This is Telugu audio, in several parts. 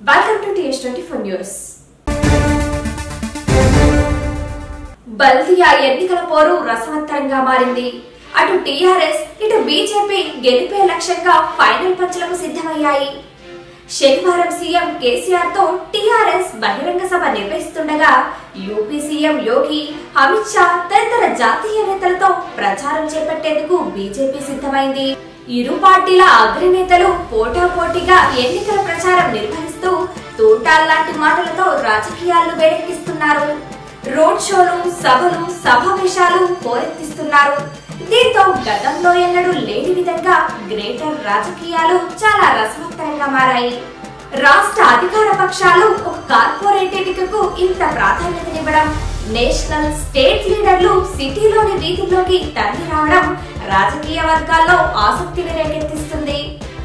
welcome to TS twenty four news బల్దియా ఎన్నికల పోరు రసవత్తరంగా మారింది అటు టీఆర్ఎస్ ఇటు బీజేపీ గెలిపే లక్ష్యంగా ఫైనల్ పంచులకు సిద్ధమయ్యాయి శనివారం సీఎం కేసీఆర్ తో టీఆర్ఎస్ బహిరంగ సభ నిర్వహిస్తుండగా యూపీ సీఎం యోగి అమిత్ షా తదితర జాతీయ నేతలతో ప్రచారం చేపట్టేందుకు బీజేపీ సిద్ధమైంది ఇరు పార్టీల అగ్రనేతలు పోటాపోటీగా ఎన్నికల ప్రచారం నిర్వహిస్తూ తూటాల్లాంటి మాటలతో రాజకీయాలను వేడెక్కిస్తున్నారు రోడ్ షోలు సభలు సమావేశాలు హోరెత్తిస్తున్నారు దీంతో గతంలో ఎన్నడూ లేని విధంగా గ్రేటర్ రాజకీయాలు చాలా రసవత్తరంగా మారాయి రాష్ట్ర అధికార పక్షాలు ఒక కార్పొరేట్ ఎన్నికకు ఇంత ప్రాధాన్యతనివ్వడం నేషనల్ స్టేట్ లీడర్లు సిటీలోని వీధుల్లోకి తరలి రావడం రాజకీయ వర్గాల్లో ఆసక్తిని రేకెత్తిస్తుంది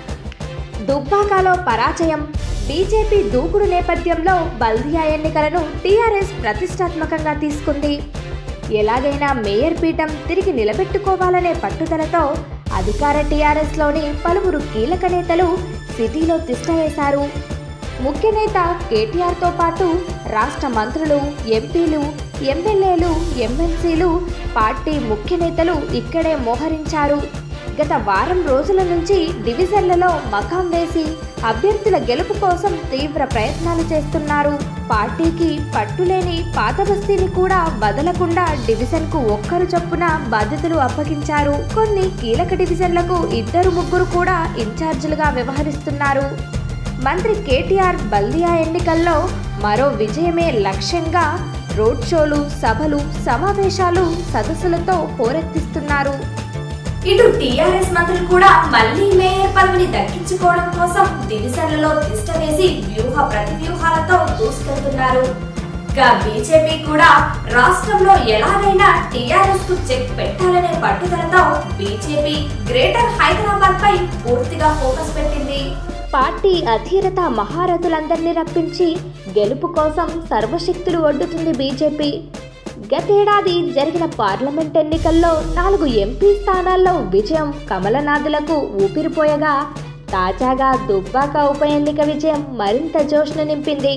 దుబ్బాకలో పరాజయం బీజేపీ దూకుడు నేపథ్యంలో బల్దియా ఎన్నికలను టీఆర్ఎస్ ప్రతిష్టాత్మకంగా తీసుకుంది ఎలాగైనా మేయర్ పీఠం తిరిగి నిలబెట్టుకోవాలనే పట్టుదలతో అధికార టీఆర్ఎస్లోని పలువురు కీలక నేతలు సిటీలో తిష్టవేశారు ముఖ్య నేత కేటీఆర్తో పాటు రాష్ట్ర మంత్రులు ఎంపీలు ఎమ్మెల్యేలు ఎమ్మెల్సీలు పార్టీ ముఖ్య నేతలు ఇక్కడే మోహరించారు గత వారం రోజుల నుంచి డివిజన్లలో మకాం వేసి అభ్యర్థుల గెలుపు కోసం తీవ్ర ప్రయత్నాలు చేస్తున్నారు పార్టీకి పట్టులేని పాత బస్తీని కూడా వదలకుండా డివిజన్కు ఒక్కరు చొప్పున బాధ్యతలు అప్పగించారు కొన్ని కీలక డివిజన్లకు ఇద్దరు ముగ్గురు కూడా ఇన్ఛార్జీలుగా వ్యవహరిస్తున్నారు మంత్రి కేటీఆర్ బల్దియా ఎన్నికల్లో మరో విజయమే లక్ష్యంగా రోడ్ షోలు సభలు సమావేశాలు సదస్సులతో హోరెత్తిస్తున్నారు ఇటు టీఆర్ఎస్ మంత్రులు కూడా మళ్లీ మేయర్ పదవిని దక్కించుకోవడం కోసం డివిజన్లలో తిష్ట వేసి వ్యూహ ప్రతివ్యూహాలతో దూసుకెళ్తున్నారు ఇక బీజేపీ కూడా రాష్ట్రంలో ఎలాగైనా టీఆర్ఎస్ కు చెక్ పెట్టాలనే పట్టుదలతో బీజేపీ గ్రేటర్ హైదరాబాద్ పై పూర్తిగా ఫోకస్ పెట్టింది పార్టీ అధీరత మహారథులందరినీ రప్పించి గెలుపు కోసం సర్వశక్తులు ఒడ్డుతుంది బీజేపీ గతేడాది జరిగిన పార్లమెంట్ ఎన్నికల్లో నాలుగు ఎంపీ స్థానాల్లో విజయం కమలనాథులకు ఊపిరిపోయగా తాజాగా దుబ్బాక ఉప ఎన్నిక విజయం మరింత జోష్ను నింపింది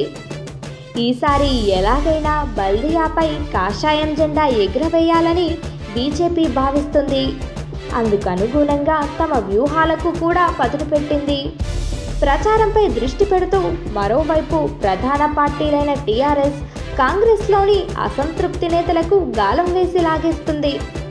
ఈసారి ఎలాగైనా బల్దియాపై కాషాయం జెండా ఎగురవేయాలని బీజేపీ భావిస్తుంది అందుకు అనుగుణంగా తమ వ్యూహాలకు కూడా పదును పెట్టింది ప్రచారంపై దృష్టి పెడుతూ మరోవైపు ప్రధాన పార్టీలైన టీఆర్ఎస్ కాంగ్రెస్లోని అసంతృప్తి నేతలకు గాలం వేసి లాగేస్తుంది